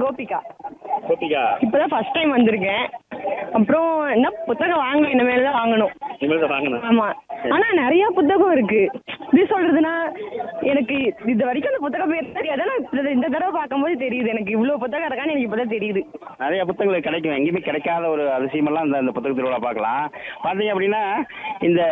கோபிகா கோபிகா இப்பதான் first time வந்திருக்கேன் அப்புறம் என்ன புத்தகம் வாங்கணும் இனிமேல் தான் வாங்கணும் இனிமேல் தான் வாங்கணும் ஆமா ஆனா நிறைய புத்தகம் இருக்கு எப்படி சொல்றதுன்னா எனக்கு இது வரைக்கும் அந்த புத்தகம் பேர் தெரியாது ஆனா இந்த- இந்த தடவை பார்க்கும்போது தெரியுது எனக்கு இவ்வளவு புத்தகம் இருக்கான்னு எனக்கு இப்பதான் தெரியுது நிறைய புத்தகங்கள் கிடைக்கும் எங்கேயுமே கிடைக்காத ஒரு அதிசயமெல்லாம் இந்த இந்த புத்தக திருவிழா பார்க்கலாம் பார்த்தீங்க அப்படின்னா இந்த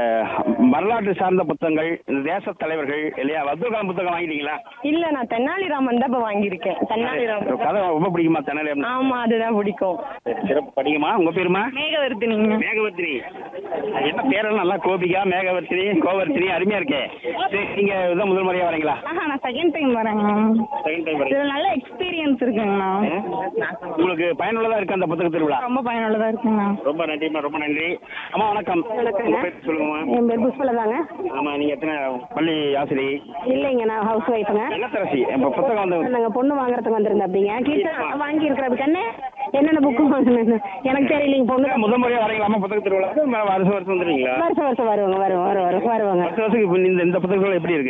வரலாற்று சார்ந்த புத்தகங்கள் இந்த தேச தலைவர்கள் இல்லையா வத்துவகாலம் புத்தகம் வாங்கிட்டீங்களா இல்ல நான் தென்னாலிராமன் தான் இப்ப வாங்கியிருக்கேன் தென்னாலிராமன் கதை ரொம்ப பிடிக்குமா தென்னாலி ஆமா அதுதான் பிடிக்கும் சிறப்பு படிக்குமா உங்க பேருமா மேகவர்த்தினிங்க மேகவர்த்தினி என்ன பேரெல்லாம் நல்லா கோபிகா மேகவர்த்தினி கோவர்த்தினி அருமையா இருக்கே சரி நீங்க இதான் முதல் முறையா வரீங்களா ஆஹா நான் செகண்ட் டைம் வரேங்க செகண்ட் டைம் வரீங்க இதுல நல்ல எக்ஸ்பீரியன்ஸ் இருக்குங்கண்ணா உங்களுக்கு பயனுள்ளதா இருக்கு அந்த புத்தக திருவிழா ரொம்ப பயனுள்ளதா இருக்குங்கண்ணா ரொம்ப நன்றிம்மா ரொம்ப நன்றி அம்மா வணக்கம் வணக்கங்க. உங்க பேர் சொல்லுங்கம்மா என் பேர் புஷ்பலா தாங்க ஆமா நீங்க எத்தனை பள்ளி ஆசிரியை இல்லைங்க நான் ஹவுஸ் ஒய்ஃபுங்க என்ன தரசி இப்ப புத்தகம் வந்து நாங்க பொண்ணு வாங்குறதுக்கு வந்திருந்தோம் அப்படிங்க கீர்த்தன் வாங்கி இருக்கிறது கண்ணு என்னென்ன புக்கு வாங்கணும் எனக்கு தெரியலைங்க பொண்ணு முதல் முறையா வரீங்களாமா புத்தக திருவிழா வருஷம் வருஷம் வந்துருவீங்களா வருஷம் வருஷம் வருவாங்க வருவோம் வருவோம் வருவாங்க வருஷம் வருஷத்துக்கு இப்ப இந்த இந்த புத்தக திருவிழா எப்படி இருக்கு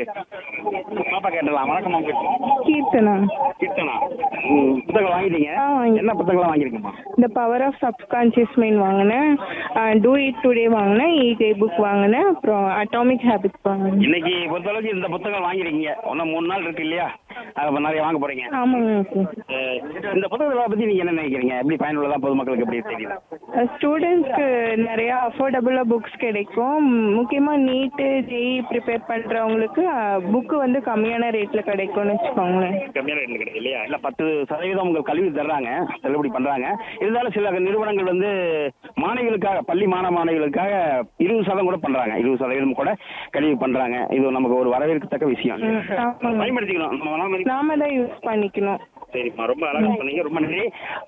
பாப்பா கேட்டலாம் வணக்கம் உங்க கீர்த்தனா கீர்த்தனா ம், புத்தகம் வாங்கிட்டீங்க ஆ, வாங்கி- என்ன புத்தகம்லாம் வாங்கியிருக்கீங்கம்மா இந்த பவர் ஆஃப் சப்கான்ஷியஸ் மைண்ட் வாங்கினேன் டூ இட் டுடே வாங்கினேன் இ புக் வாங்கினேன் அப்புறம் அட்டாமிக் ஹேபிட்ஸ் வாங்கினேன் இன்னைக்கு பொறுத்தளவுக்கு இந்த புத்தகம் வாங்கிருக்கீங்க இன்னும் மூணு நாள் இருக்கு இல்லையா அது நிறைய வாங்க போறீங்க ஆமாங்க அஹ், இந்த புத்தகத்தை பத்தி நீங்க என்ன நினைக்கிறீங்க எப்படி பயனுள்ளதா பொதுமக்களுக்கு எப்படி தெரியுது ஸ்டூடெண்ட்ஸ்க்கு நிறைய அஃபோர்டபுளாக புக்ஸ் கிடைக்கும் முக்கியமாக நீட்டு ஜெய் ப்ரிப்பேர் பண்ணுறவங்களுக்கு புக்கு வந்து கம்மியான ரேட்டில் கிடைக்கும்னு வச்சுக்கோங்களேன் கம்மியான ரேட்ல கிடைக்கும் இல்லையா இல்ல பத்து சதவீதம் உங்க கல்வி தர்றாங்க தள்ளுபடி பண்றாங்க இருந்தாலும் சில நிறுவனங்கள் வந்து மாணவிகளுக்காக பள்ளி மாணவ மாணவிகளுக்காக இருபது சதவீதம் கூட பண்றாங்க இருபது சதவீதம் கூட கல்வி பண்றாங்க இது நமக்கு ஒரு வரவேற்கத்தக்க விஷயம் ம், ஆமாங்க பயன்படுத்திக்கணும் நம்ம மனமதி- நாம தான் யூஸ் பண்ணிக்கணும் சரிம்மா ரொம்ப அழகா சொன்னீங்க ரொம்ப நன்றி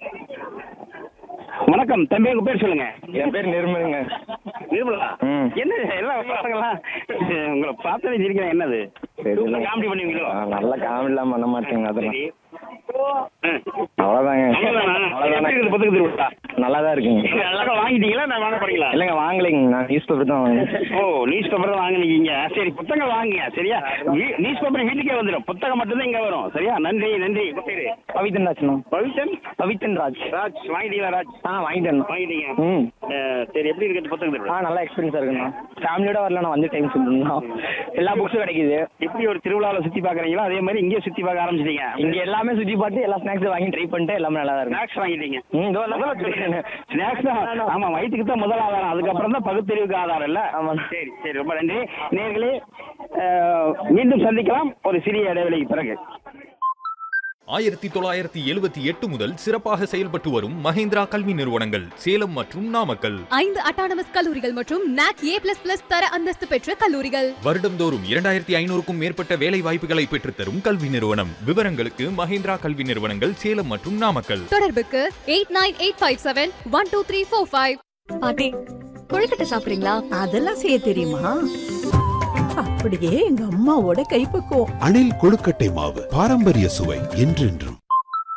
வணக்கம் தம்பி உங்க பேர் சொல்லுங்க என் பேர் நிர்மலுங்க நிர்மலா ம். என்ன எல்லாம் பசங்களாம் உங்களை பார்த்ததே சிரிக்கிறேன் என்னது சரி. காமெடி பண்ணுவீங்களோ ஆ, நல்ல காமெடிலாம் பண்ண மாட்டேங்க அதெல்லாம் சரி ஆ. அவ்வளோதாங்க அவ்வளவுதானா? எப்படி அவ்வளோதானே இருக்குது புத்தக திருவிழா நல்லா தான் இருக்குங்க அழகா வாங்கிட்டீங்களா நான் வாங்க போறீங்களா இல்லைங்க வாங்கலைங்க நான் நியூஸ் பேப்பர் தான் வாங்கினேன் ஓ நியூஸ் பேப்பர் தான் வாங்குனீங்க சரி புத்தகம் வாங்குங்க சரியா வீ- நியூஸ் பேப்பர் வீட்டுக்கே வந்துடும் புத்தகம் மட்டும்தான் இங்க வரும் சரியா நன்றி நன்றி உங்க பேரு பவித்தன் ராஜ்ண்ணா பவித்தன் பவித்தன் ராஜ் ராஜ் வாங்கிட்டீங்களா ராஜ் ஆ வாங்கிட்டேன் வாங்கிட்டீங்க ம் அஹ், சரி எப்படி இருக்கு புத்தகம் ஆ திருவிழா நல்லா எக்ஸ்பீரியன்ஸாக இருக்குண்ணா ஃபேமிலியோட வரல நான் வந்து டைம் சொல்லணும் எல்லா புக்ஸும் கிடைக்குது எப்படி ஒரு திருவிழாவில் சுத்தி பாக்குறீங்களோ அதே மாதிரி இங்கேயும் சுத்தி பார்க்க ஆரம்பிச்சிட்டீங்க இங்கே எல்லாமே சுற்றி பார்த்து எல்லா ஸ்நாக்ஸும் வாங்கி ட்ரை பண்ணிட்டு எல்லாமே நல்லா தான் இருக்கு ஸ்நாக்ஸ் வாங்கிட்டீங்க ம் இதோ எல்லாம் ஸ்நாக்ஸ் தான் ஆமா வயிற்றுக்கு தான் முதல் ஆதாரம் அதுக்கப்புறம் தான் பகுத்தறிவுக்கு ஆதாரம் இல்ல ஆமா. சரி சரி ரொம்ப நன்றி நேர்களே அஹ், மீண்டும் சந்திக்கலாம் ஒரு சிறிய இடைவெளிக்கு பிறகு ஆயிரத்தி தொள்ளாயிரத்தி எழுபத்தி எட்டு முதல் சிறப்பாக செயல்பட்டு வரும் மஹேந்திரா கல்வி நிறுவனங்கள் சேலம் மற்றும் நாமக்கல் ஐந்து அட்டானமஸ் கல்லூரிகள் மற்றும் நாக் ஏ பிளஸ் பிளஸ் தர அந்தஸ்து பெற்ற கல்லூரிகள் வருடம்தோறும் இரண்டாயிரத்தி ஐநூறுக்கும் மேற்பட்ட வேலை வாய்ப்புகளை பெற்றுத்தரும் கல்வி நிறுவனம் விவரங்களுக்கு மஹேந்திரா கல்வி நிறுவனங்கள் சேலம் மற்றும் நாமக்கல் தொடர்புக்கு eight nine eight five seven one two three four five பாட்டி கொழுக்கட்டை சாப்பிடுறீங்களா அதெல்லாம் செய்ய தெரியுமா அப்படியே எங்க அம்மாவோட கைப்பக்குவம் அணில் கொழுக்கட்டை மாவு பாரம்பரிய சுவை என்றென்றும்